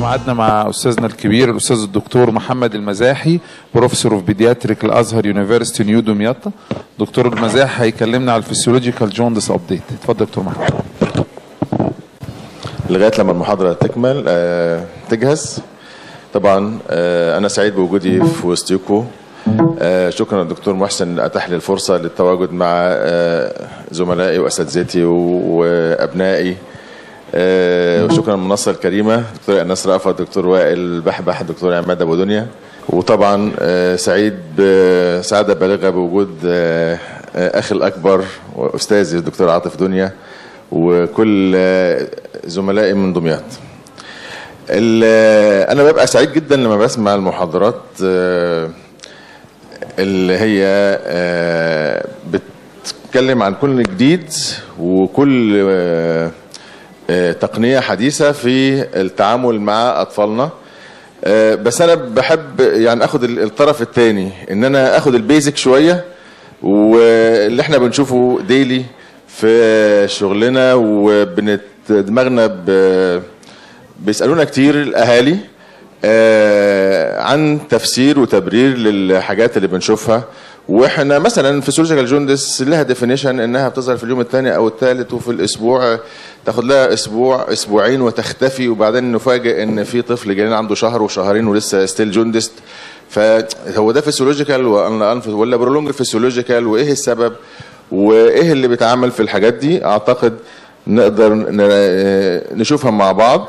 ميعادنا مع استاذنا الكبير الاستاذ الدكتور محمد المزاحي بروفيسور اوف بيدياتريك الازهر يونيفرستي نيو دمياط دكتور المزاحي هيكلمنا على الفسيولوجيكال جوندس ابديت اتفضل دكتور محمد لغايه لما المحاضره تكمل آه، تجهز طبعا آه، انا سعيد بوجودي في وسطكم آه، شكرا للدكتور محسن اللي اتاح لي الفرصه للتواجد مع آه، زملائي واساتذتي وابنائي آه، وشكرا للمنصه الكريمه دكتور انس رأفت دكتور وائل بحبح دكتور عماد ابو دنيا وطبعا آه، سعيد بسعاده بالغه بوجود آه، آه، اخي الاكبر واستاذي الدكتور عاطف دنيا وكل آه، زملائي من دمياط ال- انا ببقى سعيد جدا لما بسمع المحاضرات آه، اللي هي آه، بتتكلم عن كل جديد وكل آه، آه، تقنيه حديثه في التعامل مع اطفالنا آه، بس انا بحب يعني اخد ال- الطرف الثاني ان انا اخد البيزك شويه واللي احنا بنشوفه ديلي في شغلنا وبنت دماغنا ب- بيسالونا كتير الاهالي آه، عن تفسير وتبرير للحاجات اللي بنشوفها واحنا مثلا فيسيولوجيكال جوندس لها ديفينيشن انها بتظهر في اليوم الثاني او الثالث وفي الاسبوع تاخد لها اسبوع اسبوعين وتختفي وبعدين نفاجئ ان في طفل جاي عنده شهر وشهرين ولسه ستيل جوندست فهو ده فيسيولوجيكال ولا برولونج فيسيولوجيكال وايه السبب وايه اللي بيتعمل في الحاجات دي اعتقد نقدر ن- نشوفها مع بعض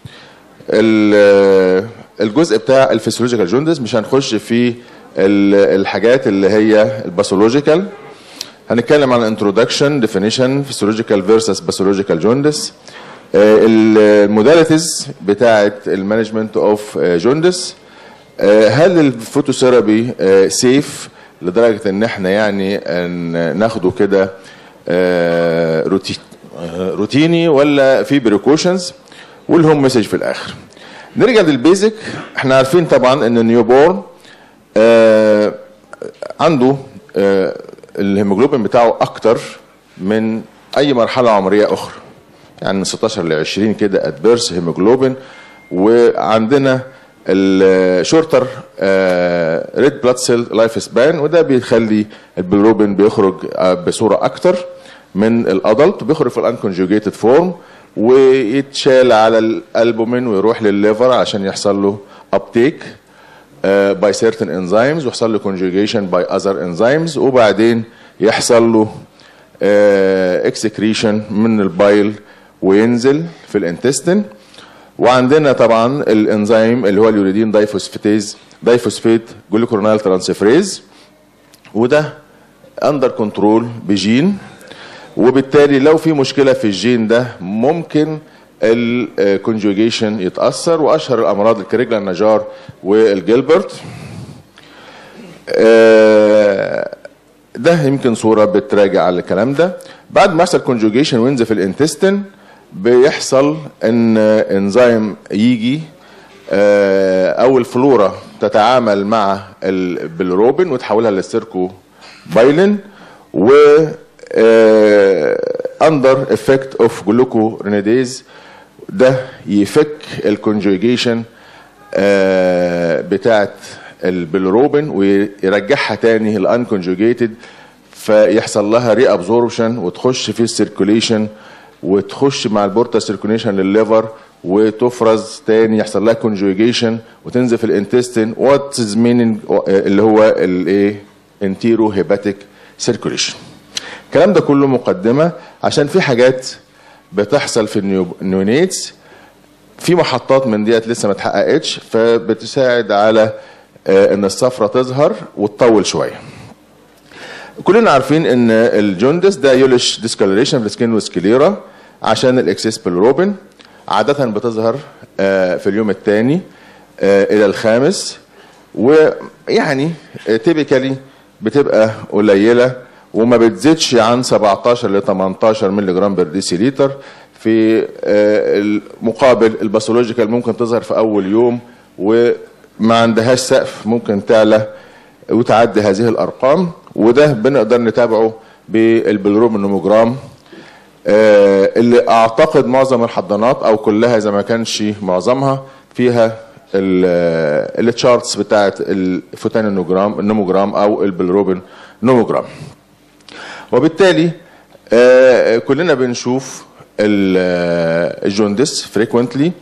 ال- الجزء بتاع الفسيولوجيكال جوندس مش هنخش في ال- الحاجات اللي هي الباثولوجيكال هنتكلم عن انترودكشن ديفينيشن فيسيولوجيكال فيرسس باثولوجيكال جوندس الموداليتيز بتاعه المانجمنت اوف جوندس هل الفوتوثيرابي سيف لدرجه ان احنا يعني ان ناخده كده آه، روتين آه، روتيني ولا في بريكوشنز والهوم مسج في الاخر نرجع للبيزك احنا عارفين طبعا ان النيو بورن آه عنده آه الهيموجلوبين بتاعه اكتر من اي مرحله عمريه اخرى يعني من 16 ل 20 كده ادبيرس هيموجلوبين وعندنا الشورتر ريد بلاد سيل لايف سبان وده بيخلي البيلروبين بيخرج آه، بصوره اكتر من الادلت بيخرج في الانكونجوجيتد فورم ويتشال على الالبومين ويروح للليفر عشان يحصل له ابتيك باي سيرتن انزيمز ويحصل له كونجوجيشن باي اذر انزيمز وبعدين يحصل له اكسكريشن من البايل وينزل في الانتستين وعندنا طبعا الانزيم اللي هو اليوريدين دايفوسفيتيز دايفوسفيت جلوكورونال ترانسفريز وده اندر كنترول بجين وبالتالي لو في مشكله في الجين ده ممكن الكونجوجيشن يتاثر واشهر الامراض الكريجلا النجار والجيلبرت آه، ده يمكن صوره بتراجع على الكلام ده بعد ما يحصل كونجوجيشن وينزل في الانتستين بيحصل ان انزيم يجي آه، او الفلورا تتعامل مع البيلروبين وتحولها للسيركو بايلين و اندر افكت اوف جلوكورينيديز ده يفك الكونجوجيشن بتاعت البيلروبين ويرجعها تاني الانكونجوجيتد فيحصل لها ري ابزوربشن وتخش في السيركوليشن وتخش مع البورتا سيركوليشن للليفر وتفرز تاني يحصل لها كونجوجيشن وتنزل في الانتستين وات از مينينج اللي هو الايه انتيرو هيباتيك سيركوليشن الكلام ده كله مقدمه عشان في حاجات بتحصل في النيو- النيونيتس في محطات من ديت لسه ما اتحققتش فبتساعد على آه، ان الصفرة تظهر وتطول شويه كلنا عارفين ان الجوندس ده يولش ديسكالريشن في السكين والسكليرا عشان الاكسس بالروبين عادة بتظهر آه، في اليوم الثاني الى الخامس ويعني تيبيكالي بتبقى قليلة وما بتزيدش عن 17 ل 18 مللي جرام بر ديسيليتر في آه، المقابل الباثولوجيكال ممكن تظهر في اول يوم وما عندهاش سقف ممكن تعلى وتعدي هذه الارقام وده بنقدر نتابعه بالبلرومينوموجرام آه، اللي اعتقد معظم الحضانات او كلها اذا ما كانش معظمها فيها التشارتس بتاعت الفوتانينوجرام النوموجرام او البلروبين نوموجرام وبالتالي آه، كلنا بنشوف ال- آه، الجوندس فريكوينتلي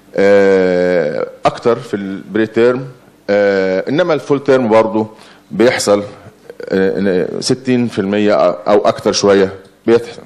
اكتر في البري تيرم آه، انما الفول تيرم برضه بيحصل آه، 60% او اكتر شويه بيحصل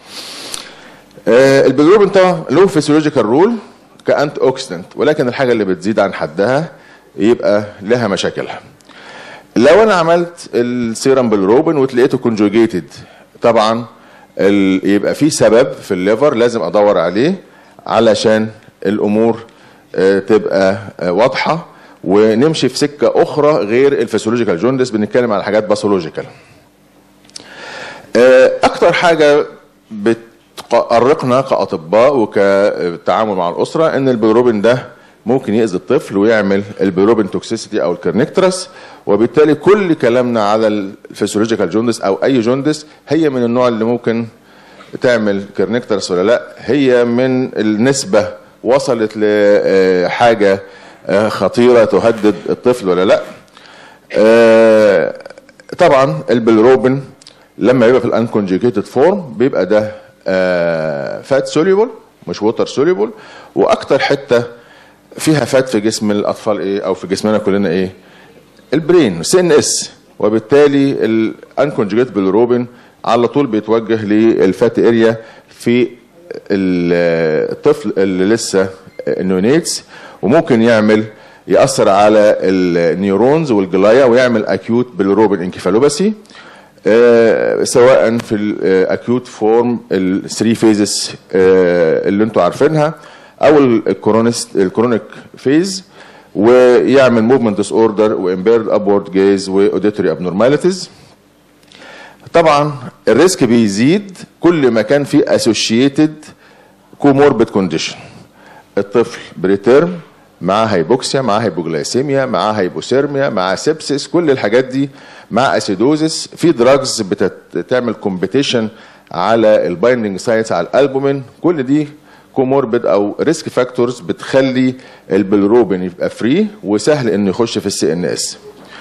آه، البيلروبين طبعا له فيسيولوجيكال رول كانت اوكسيدنت ولكن الحاجه اللي بتزيد عن حدها يبقى لها مشاكلها لو انا عملت السيرم بالروبين وتلاقيته كونجوجيتد طبعا ال- يبقى في سبب في الليفر لازم ادور عليه علشان الامور آه، تبقى آه، واضحه ونمشي في سكه اخرى غير الفسيولوجيكال جوندس بنتكلم على حاجات باثولوجيكال آه، اكتر حاجه بتقرقنا كاطباء وكتعامل مع الاسره ان البيلروبين ده ممكن يأذي الطفل ويعمل البيلروبين توكسيسيتي او الكرنكترس وبالتالي كل كلامنا على الفسيولوجيكال جوندس او اي جوندس هي من النوع اللي ممكن تعمل كرنكترس ولا لا هي من النسبه وصلت لحاجه خطيره تهدد الطفل ولا لا آه، طبعا البلروبين لما يبقى في الانكونجيكيتد فورم بيبقى ده فات سوليبل مش ووتر سوليبل واكتر حته فيها فات في جسم الاطفال ايه او في جسمنا كلنا ايه البرين سي ان اس وبالتالي الانكونجيكيتد بالروبين على طول بيتوجه للفات اريا في ال- الطفل اللي لسه نونيتس وممكن يعمل ياثر على النيورونز والجلايا ويعمل اكيوت بالروبين انكفالوباسي آه، سواء في الاكيوت فورم الثري فيزز اللي انتوا عارفينها او الكرونيك الكرونيك فيز ويعمل موفمنت ديس اوردر وامبيرد ابورد جيز واوديتوري ابنورماليتيز طبعا الريسك بيزيد كل ما كان في اسوشيتد كوموربيد كونديشن الطفل بريتيرم معاه هايبوكسيا معاه هايبوجلايسيميا معاه هايبوثيرميا معاه سيبسيس كل الحاجات دي مع اسيدوزس في دراجز بتعمل كومبيتيشن على البايندنج سايتس على الالبومين كل دي كوموربيد او ريسك فاكتورز بتخلي البلروبين يبقى فري وسهل انه يخش في السي ان اس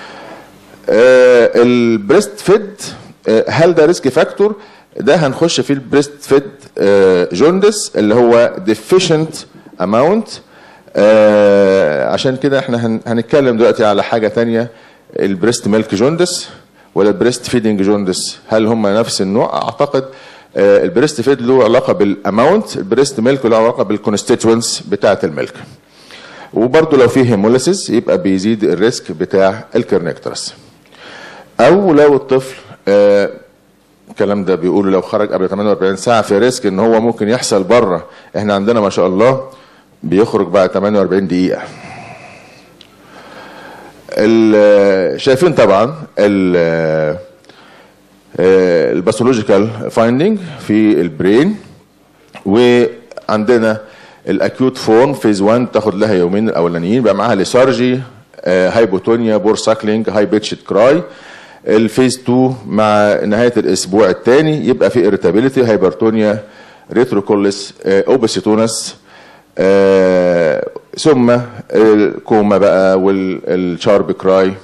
البريست فيد آه، هل ده ريسك فاكتور ده هنخش في البريست فيد جوندس اللي هو deficient amount آه، عشان كده احنا هن- هنتكلم دلوقتي على حاجه تانية البريست ميلك جوندس ولا البريست فيدنج جوندس هل هم نفس النوع اعتقد آه، البريست فيد له علاقه بالاماونت البريست ميلك له علاقه بالكونستيتوينتس بتاعه الميلك وبرضه لو في هيموليسيس يبقى بيزيد الريسك بتاع الكرنكترس او لو الطفل آه، الكلام ده بيقولوا لو خرج قبل 48 ساعه في ريسك ان هو ممكن يحصل بره احنا عندنا ما شاء الله بيخرج بعد 48 دقيقه ال- شايفين طبعا ال- آه، الباثولوجيكال فايندينج في البرين وعندنا الاكيوت فورم فيز 1 تاخد لها يومين الاولانيين بقى معاها ليسارجي آه، هايبوتونيا بور ساكلينج هاي بيتشد كراي الفيز 2 مع نهايه الاسبوع الثاني يبقى في اريتابيليتي هايبرتونيا ريتروكوليس اوبسيتونس آه، ثم الكوما بقى والشارب كراي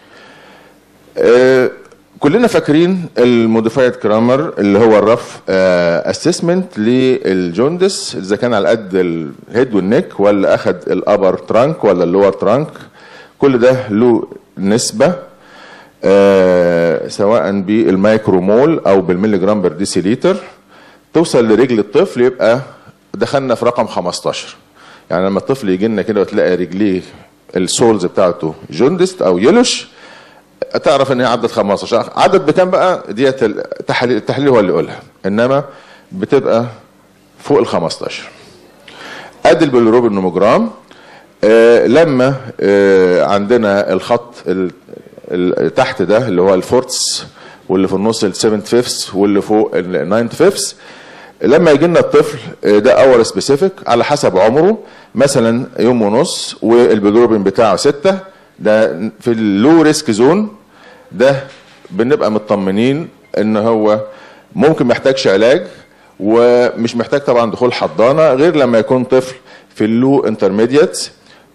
آه، كلنا فاكرين الموديفايد كرامر اللي هو الرف اسسمنت للجوندس اذا كان على قد الهيد والنك ولا اخد الابر ترانك ولا اللور ترانك كل ده له نسبه آه، سواء بالمايكرومول او بالملي جرام بر ديسيليتر توصل لرجل الطفل يبقى دخلنا في رقم 15 يعني لما الطفل يجي لنا كده وتلاقي رجليه السولز بتاعته جوندست او يلوش تعرف ان هي عدت 15 عدد بكام بقى ديت التحليل التحليل هو اللي يقولها انما بتبقى فوق ال 15 ادي البيلروبين نوموجرام آه لما آه عندنا الخط ال- ال- تحت ده اللي هو الفورتس واللي في النص السيفنت فيفث واللي فوق الناينت فيفث لما يجي لنا الطفل آه، ده اور سبيسيفيك على حسب عمره مثلا يوم ونص والبيلروبين بتاعه ستة ده في اللو ريسك زون ده بنبقى مطمنين ان هو ممكن محتاجش علاج ومش محتاج طبعا دخول حضانه غير لما يكون طفل في اللو انترميديت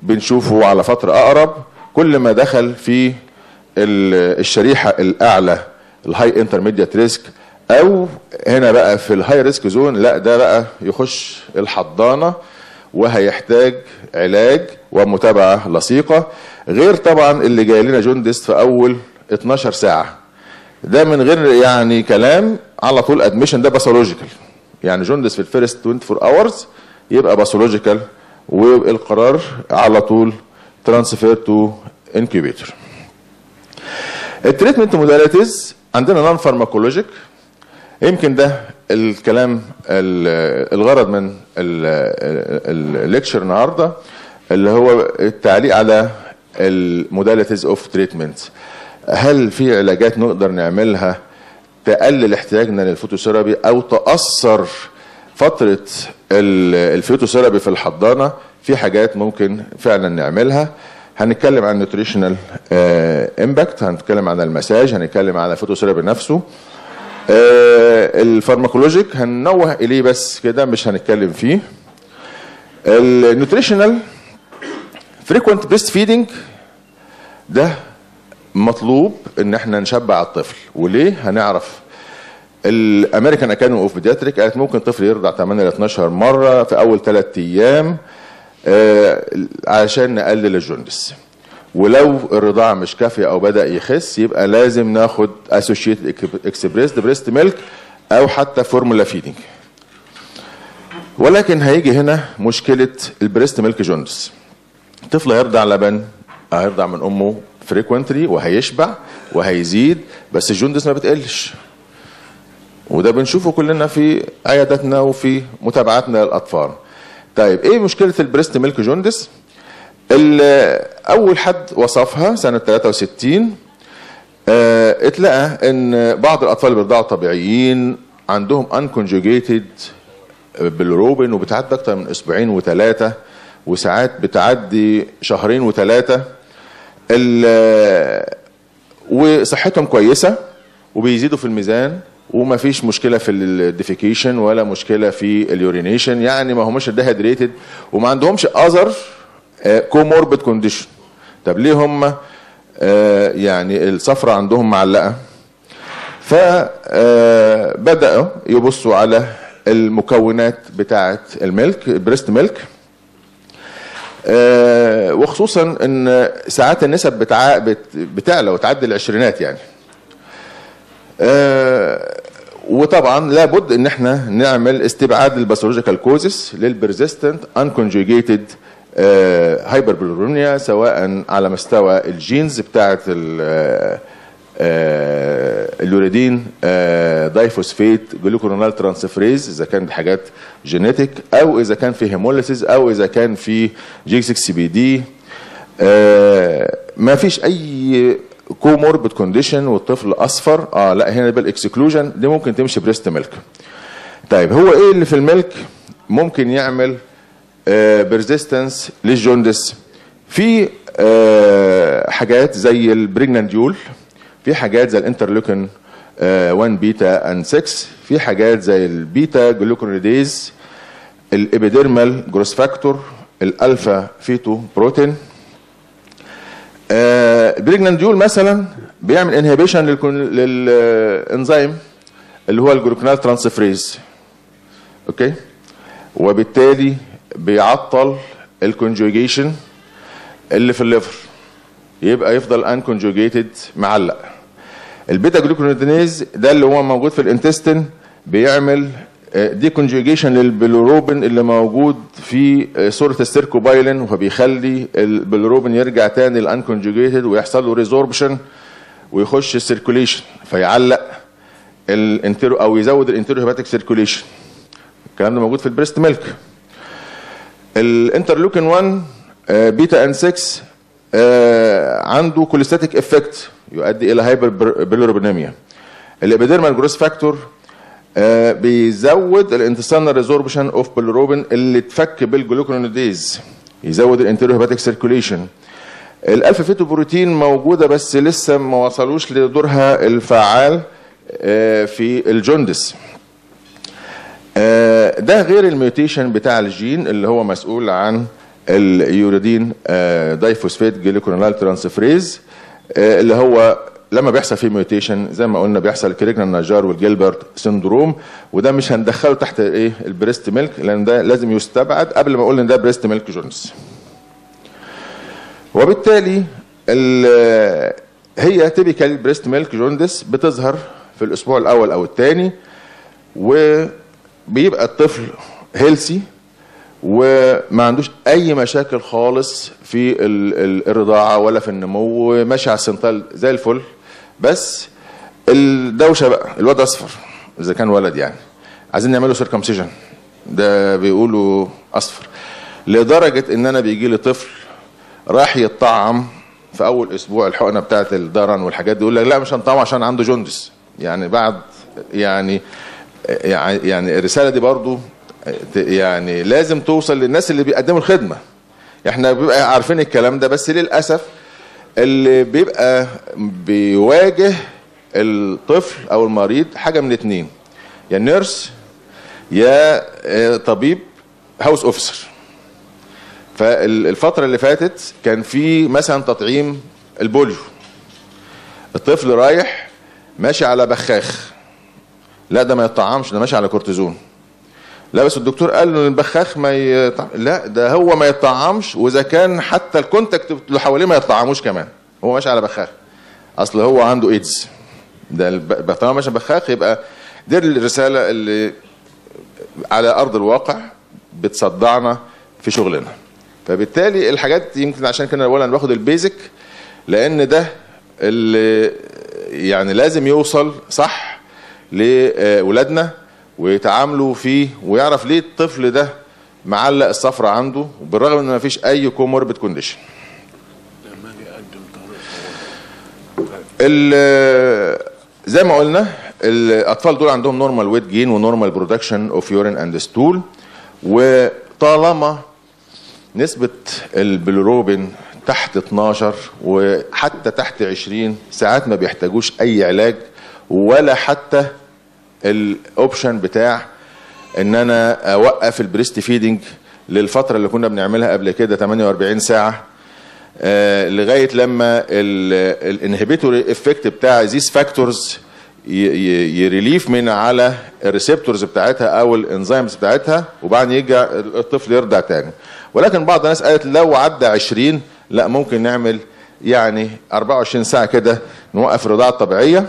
بنشوفه على فتره اقرب كل ما دخل في ال- الشريحه الاعلى الهاي انترميديت ريسك او هنا بقى في الهاي ريسك زون لا ده بقى يخش الحضانه وهيحتاج علاج ومتابعه لصيقه غير طبعا اللي جاي لنا جوندس في اول 12 ساعه ده من غير يعني كلام على طول ادميشن ده باثولوجيكال يعني جوندس في الفيرست 24 اورز يبقى باثولوجيكال والقرار على طول ترانسفير تو انكيوبيتور التريتمنت موداليتيز عندنا نون فارماكولوجيك يمكن ده الكلام ال- الغرض من الليكشر النهارده اللي هو التعليق على الموداليتيز اوف تريتمنت هل في علاجات نقدر نعملها تقلل احتياجنا للفوتوثيرابي او تاثر فتره ال- الفوتوثيرابي في الحضانه في حاجات ممكن فعلا نعملها هنتكلم عن نيوتريشنال امباكت هنتكلم عن المساج هنتكلم عن الفوتوثيرابي نفسه آه، الفارماكولوجيك هننوه اليه بس كده مش هنتكلم فيه النيوتريشنال فريكوينت بريست فيدنج ده مطلوب ان احنا نشبع الطفل وليه هنعرف الامريكان اكاديمي اوف بيدياتريك قالت ممكن طفل يرضع 8 ل 12 مره في اول 3 ايام آه، عشان نقلل الجوندس ولو الرضاعة مش كافية أو بدأ يخس يبقى لازم ناخد اسوشيت اكسبريس بريست ميلك أو حتى فورمولا فيدنج ولكن هيجي هنا مشكلة البريست ميلك جوندس الطفل هيرضع لبن هيرضع من أمه فريكوينتلي وهيشبع وهيزيد بس الجوندس ما بتقلش وده بنشوفه كلنا في عياداتنا وفي متابعاتنا للأطفال طيب ايه مشكلة البريست ميلك جوندس؟ ال- اول حد وصفها سنه 63 آه، اتلقى ان بعض الاطفال اللي بيرضعوا طبيعيين عندهم انكونجوجيتد بالروبين وبتعدي اكتر من اسبوعين وثلاثه وساعات بتعدي شهرين وثلاثه ال- وصحتهم كويسه وبيزيدوا في الميزان وما فيش مشكله في الديفيكيشن ولا مشكله في اليورينيشن يعني ما همش ديهيدريتد وما عندهمش اذر كوموربيد كونديشن طب ليه هم آه، يعني الصفرة عندهم معلقه فبداوا يبصوا على المكونات بتاعه الميلك بريست ميلك آه، وخصوصا ان ساعات النسب بتع... بت... بتعلى وتعدي العشرينات يعني آه، وطبعا لابد ان احنا نعمل استبعاد الباثولوجيكال كوزس للبرزيستنت انكونجوجيتد هايبربلورونيا سواء على مستوى الجينز بتاعه ال- آه، اليوريدين آه، دايفوسفيت جلوكورونال ترانسفريز اذا كانت حاجات جينيتك او اذا كان في هيموليسيس او اذا كان في جي 6 بي دي ما فيش اي كوموربid كونديشن والطفل اصفر اه لا هنا يبقى الاكسكلوجن دي ممكن تمشي بريست ميلك طيب هو ايه اللي في الميلك ممكن يعمل بيرزيستنس للجوندس في آه، حاجات زي البريجنانديول في حاجات زي الانترلوكين 1 بيتا اند 6 في حاجات زي البيتا جلوكونيديز الابيديرمال جروس فاكتور الالفا فيتو بروتين آه، البريجنانديول مثلا بيعمل انهبيشن للانزيم اللي هو الجلوكونال ترانسفريز اوكي وبالتالي بيعطل الكونجوجيشن اللي في الليفر يبقى يفضل انكونجوجيتد معلق البيتا جلوكونيدينيز ده اللي هو موجود في الانتستين بيعمل دي كونجوجيشن للبيلوروبين اللي موجود في آه، صوره السيركوبايلين فبيخلي البيلوروبين يرجع تاني الانكونجوجيتد ويحصل له ريزوربشن ويخش السيركوليشن فيعلق الانترو او يزود الانترو هيباتيك سيركوليشن الكلام ده موجود في البريست ميلك الانترلوكين 1 آه، بيتا ان 6 آه، عنده كوليستاتيك افكت يؤدي الى هايبر بيلوروبينيميا الابيديرمال جروس فاكتور آه، بيزود الانتستانال ريزوربشن اوف بيلوروبين اللي اتفك بالجلوكونيديز يزود الانتيريو هيباتيك سيركوليشن الالفا فيتو بروتين موجوده بس لسه ما وصلوش لدورها الفعال آه، في الجوندس آه، ده غير الميوتيشن بتاع الجين اللي هو مسؤول عن اليوريدين آه، دايفوسفيت جليكونال ترانسفريز آه، اللي هو لما بيحصل فيه ميوتيشن زي ما قلنا بيحصل كريجنا النجار والجيلبرت سندروم وده مش هندخله تحت ايه البريست ميلك لان ده لازم يستبعد قبل ما اقول ان ده بريست ميلك جونز وبالتالي ال- هي تيبيكال بريست ميلك جوندس بتظهر في الاسبوع الاول او الثاني وبيبقى الطفل هيلسي وما عندوش اي مشاكل خالص في ال- ال- الرضاعه ولا في النمو ماشي على السنتال زي الفل بس الدوشه بقى الواد اصفر اذا كان ولد يعني عايزين نعمله سيركمسيجن ده بيقولوا اصفر لدرجه ان انا بيجي لي طفل راح يطعم في اول اسبوع الحقنه بتاعت الدرن والحاجات دي يقول لك لا مش هنطعم عشان عنده جوندس يعني بعد يعني يعني الرساله دي برضو يعني لازم توصل للناس اللي بيقدموا الخدمه احنا بيبقى عارفين الكلام ده بس للاسف اللي بيبقى بيواجه الطفل او المريض حاجه من اتنين يا نيرس يا آه، طبيب هاوس اوفيسر فالفتره اللي فاتت كان في مثلا تطعيم البوليو الطفل رايح ماشي على بخاخ لا ده ما يطعمش ده ماشي على كورتيزون لا بس الدكتور قال له البخاخ ما يطعم لا ده هو ما يطعمش واذا كان حتى الكونتاكت اللي حواليه ما يطعموش كمان هو ماشي على بخاخ اصل هو عنده ايدز ده الب- طالما ماشي بخاخ يبقى دي الرساله اللي على ارض الواقع بتصدعنا في شغلنا فبالتالي الحاجات يمكن عشان كده اولا باخد البيزك لان ده اللي يعني لازم يوصل صح لاولادنا ويتعاملوا فيه ويعرف ليه الطفل ده معلق الصفرة عنده بالرغم ان ما فيش اي كوموربid كونديشن ال- زي ما قلنا الاطفال دول عندهم نورمال ويت جين ونورمال برودكشن اوف يورين اند ستول وطالما نسبة البلوروبين تحت 12 وحتى تحت 20 ساعات ما بيحتاجوش اي علاج ولا حتى الاوبشن بتاع ان انا اوقف البريست فيدنج للفتره اللي كنا بنعملها قبل كده 48 ساعه آه، لغايه لما الانهبيتوري افكت بتاع ذيس فاكتورز يريليف من على الريسبتورز بتاعتها او الانزيمز بتاعتها وبعدين يرجع الطفل يرضع تاني ولكن بعض الناس قالت لو عدى 20 لا ممكن نعمل يعني 24 ساعه كده نوقف الرضاعه الطبيعيه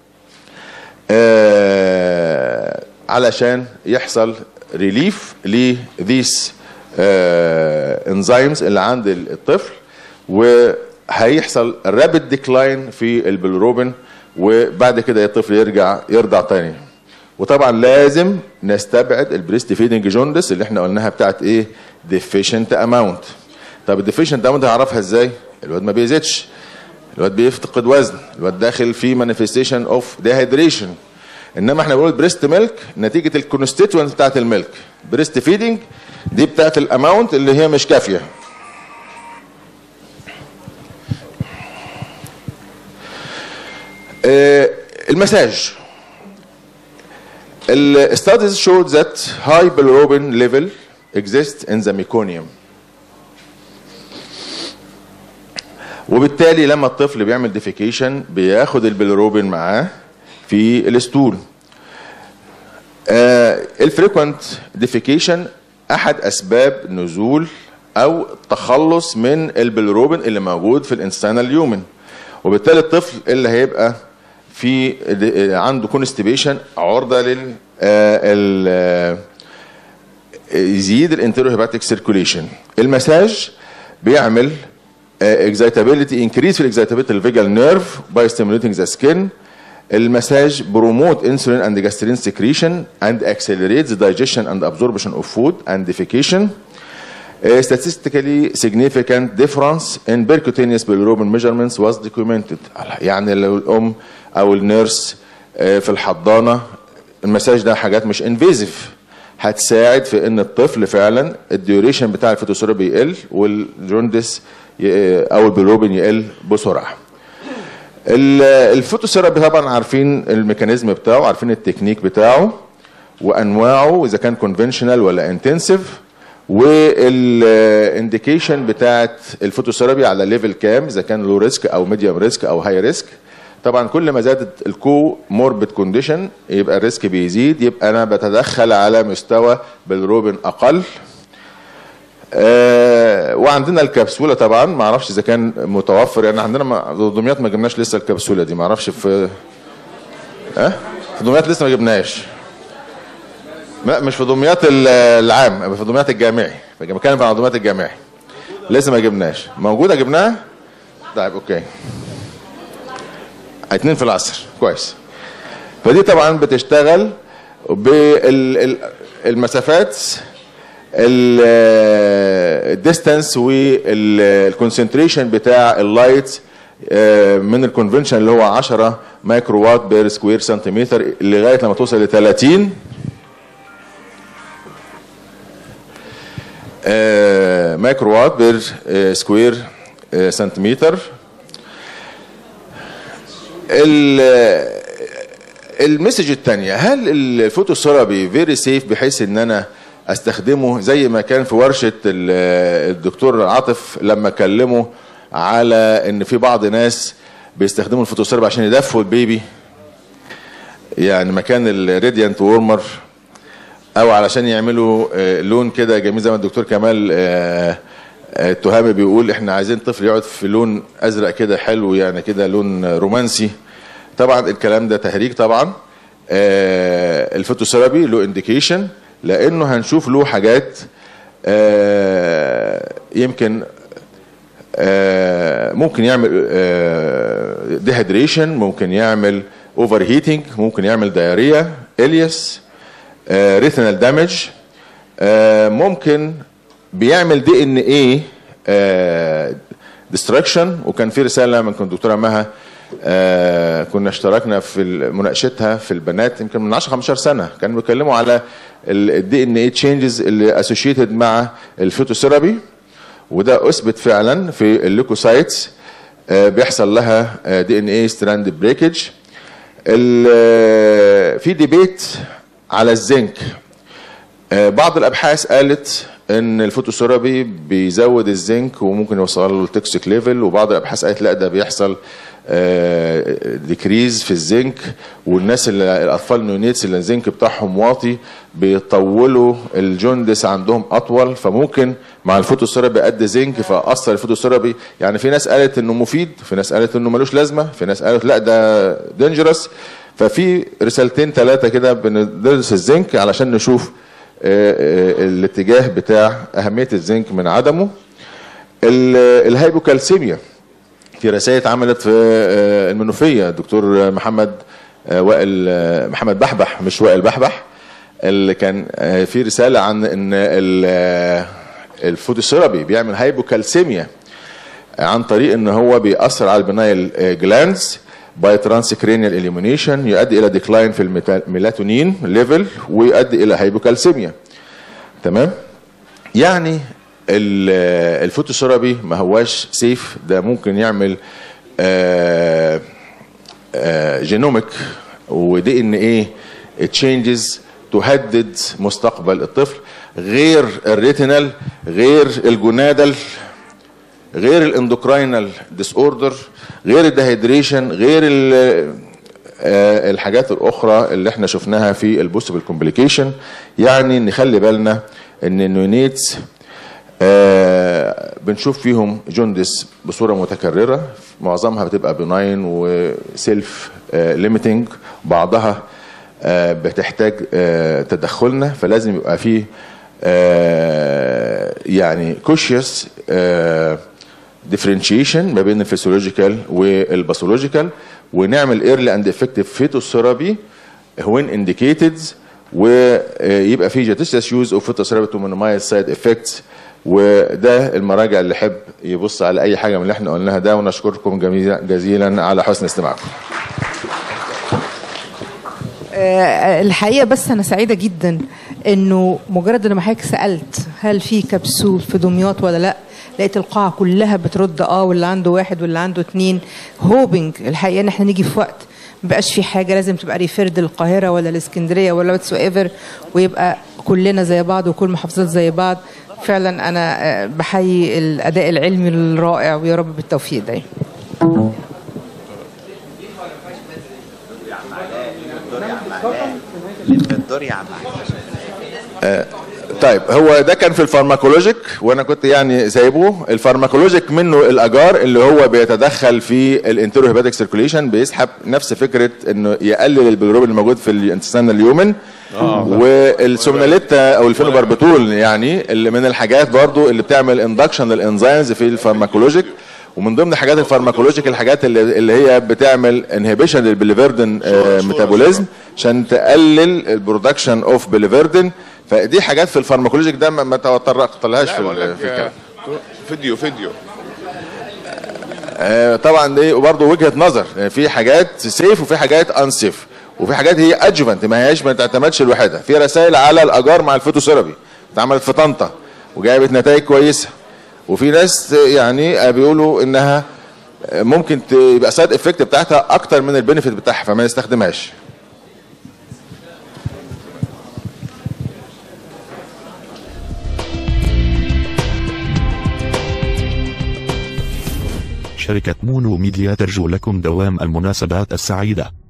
آه، علشان يحصل ريليف لذيس انزيمز اللي عند الطفل وهيحصل رابid ديكلاين في البلوروبين وبعد كده الطفل يرجع يرضع تاني وطبعا لازم نستبعد البريست فيدنج جوندس اللي احنا قلناها بتاعت ايه ديفيشنت اماونت طب الديفيشنت اماونت هعرفها ازاي الواد ما بيزيدش الواد بيفقد وزن الواد داخل في مانيفستيشن اوف ديهيدريشن انما احنا بنقول بريست ميلك نتيجه الكونستيتوينت بتاعت الميلك بريست فيدنج دي بتاعت الاماونت اللي هي مش كافيه آه، المساج ال studies showed that high bilirubin level exists in the meconium وبالتالي لما الطفل بيعمل ديفيكيشن بياخد البيلروبين معاه في الستول الفريكوينت ديفيكيشن احد اسباب نزول او التخلص من البيلروبين اللي موجود في الانسان اليومن وبالتالي الطفل اللي هيبقى في عنده كونستيبيشن عرضه لل آه، ال- آه، يزيد الانترو هيباتيك سيركوليشن المساج بيعمل اكزايتابيلتي انكريز في الاكزايتابيلتي الفيجال نيرف باي ستيموليتنج ذا سكين المساج بروموت انسولين اند جاسترين سكريشن اند accelerates the digestion and absorption of food and defecation A statistically significant difference in percutaneous bilirubin measurements was documented يعني لو الام او النيرس آه، في الحضانه المساج ده حاجات مش انفيزيف هتساعد في ان الطفل فعلا الديوريشن بتاع الفوتوثيرابي يقل والجوندس ي- او البيلروبين يقل بسرعه ال- الفوتوثيرابي طبعا عارفين الميكانيزم بتاعه عارفين التكنيك بتاعه وانواعه اذا كان كونفنشنال ولا انتنسيف والانديكيشن بتاعت الفوتوثيرابي على ليفل كام اذا كان لو ريسك او ميديوم ريسك او هاي ريسك طبعا كل ما زادت الكو موربid كونديشن يبقى الريسك بيزيد يبقى انا بتدخل على مستوى بالروبين اقل آه وعندنا الكبسوله طبعا ما اعرفش اذا كان متوفر يعني عندنا ما دمياط ما جبناش لسه الكبسوله دي ما اعرفش في ها أه؟ في دمياط لسه ما جبناش لا مش في دمياط العام في دمياط الجامعي بتكلم عن دمياط الجامعي لسه ما جبناش موجوده جبناها طيب اوكي اتنين في العصر كويس فدي طبعا بتشتغل بالمسافات الديستانس والكونسنتريشن بتاع اللايت من الكونفنشن اللي هو 10 مايكرو وات بير سكوير سنتيمتر لغايه لما توصل ل 30 مايكرو وات بير سكوير سنتيمتر المسج الثانيه هل الفوتوثيرابي فيري سيف بحيث ان انا استخدمه زي ما كان في ورشه الدكتور عاطف لما كلمه على ان في بعض ناس بيستخدموا الفوتوثيرابي عشان يدفوا البيبي يعني مكان الراديانت وورمر او علشان يعملوا لون كده جميل زي ما الدكتور كمال التهامي بيقول احنا عايزين طفل يقعد في لون ازرق كده حلو يعني كده لون رومانسي طبعا الكلام ده تهريج طبعا الفوتوثيرابي له انديكيشن لانه هنشوف له حاجات يمكن ممكن يعمل ديهيدريشن ممكن يعمل اوفر هيتنج ممكن يعمل دايريا الياس ريتينال دامج ممكن بيعمل دي ان ايه ديستراكشن وكان في رساله من كنت دكتوره مها آه كنا اشتركنا في مناقشتها في البنات يمكن من 10 15 سنه كانوا بيتكلموا على الدي ان اي تشينجز اللي اسوشيتد مع الفوتوثيرابي وده اثبت فعلا في الليكوسايتس آه بيحصل لها دي ان اي ستراند بريكج في ديبيت على الزنك آه بعض الابحاث قالت ان الفوتوثيرابي بيزود الزنك وممكن يوصل له التوكسيك ليفل وبعض الابحاث قالت لا ده بيحصل ديكريز في الزنك والناس اللي الاطفال النونيتس اللي الزنك بتاعهم واطي بيطولوا الجوندس عندهم اطول فممكن مع الفوتوثيرابي قد زنك فاثر الفوتوثيرابي يعني في ناس قالت انه مفيد في ناس قالت انه ملوش لازمه في ناس قالت لا ده دينجرس ففي رسالتين ثلاثه كده بندرس الزنك علشان نشوف الاتجاه بتاع اهميه الزنك من عدمه الهايبوكالسيميا في رسائل اتعملت في المنوفيه الدكتور محمد وائل محمد بحبح مش وائل بحبح اللي كان في رساله عن ان الفوتوثيرابي بيعمل هايبوكالسيميا عن طريق ان هو بيأثر على البنايل جلاندز باي ترانسكرينيال اليمينيشن يؤدي الى ديكلاين في الميلاتونين ليفل ويؤدي الى هايبوكالسيميا تمام يعني الفوتوثيرابي ما هواش سيف ده ممكن يعمل آآ آآ جينوميك ودي ان ايه تشينجز تهدد مستقبل الطفل غير الريتينال غير الجونادال غير الاندوكراينال ديس اوردر غير الدهيدريشن غير الحاجات الاخرى اللي احنا شفناها في البوسيبل كومبليكيشن يعني نخلي بالنا ان النونيتس آه بنشوف فيهم جوندس بصوره متكرره معظمها بتبقى بناين وسيلف آه ليميتنج بعضها آه بتحتاج آه تدخلنا فلازم يبقى فيه آه يعني كوشيوس آه ديفرنشيشن ما بين الفسيولوجيكال والباثولوجيكال ونعمل ايرلي اند افكتيف فيتوثيرابي وين انديكيتد ويبقى في جاتيسيس يوز اوف فيتوثيرابي تو مينيمايز سايد افكتس وده المراجع اللي يحب يبص على اي حاجه من اللي احنا قلناها ده ونشكركم جزيلا على حسن استماعكم. الحقيقه بس انا سعيده جدا انه مجرد ان حضرتك سالت هل في كبسول في دمياط ولا لا لقيت القاعه كلها بترد اه واللي عنده واحد واللي عنده اتنين هوبنج الحقيقه ان احنا نيجي في وقت مبقاش في حاجه لازم تبقى ريفيرد للقاهره ولا الاسكندريه ولا واتس ايفر ويبقى كلنا زي بعض وكل محافظات زي بعض فعلا انا آه، بحيي الاداء العلمي الرائع ويا رب بالتوفيق دايما الدور يا عم طيب هو ده كان في الفارماكولوجيك وانا كنت يعني سايبه الفارماكولوجيك منه الاجار اللي هو بيتدخل في الانترو هيباتيك سيركوليشن بيسحب نفس فكره انه يقلل البيلروبين الموجود في الانتستان اليومن والسومناليتا او الفينوباربيتول يعني اللي من الحاجات برضو اللي بتعمل اندكشن للانزيمز في الفارماكولوجيك ومن ضمن حاجات الفارماكولوجيك الحاجات اللي, اللي هي بتعمل انهبيشن للبليفردين ميتابوليزم عشان تقلل البرودكشن اوف بليفردين فدي حاجات في الفارماكولوجيك ده ما ما تطرقتلهاش في, ال- في الكلام فيديو فيديو آه، طبعا دي برضه وجهه نظر يعني في حاجات سيف وفي حاجات انسيف وفي حاجات هي ادجوفنت ما هياش ما تعتمدش لوحدها في رسائل على الاجار مع الفوتوثيرابي اتعملت في طنطا وجابت نتائج كويسه وفي ناس يعني بيقولوا انها ممكن ت- يبقى سايد افكت بتاعتها اكتر من البينفيت بتاعها فما نستخدمهاش شركة مونو ميديا ترجو لكم دوام المناسبات السعيدة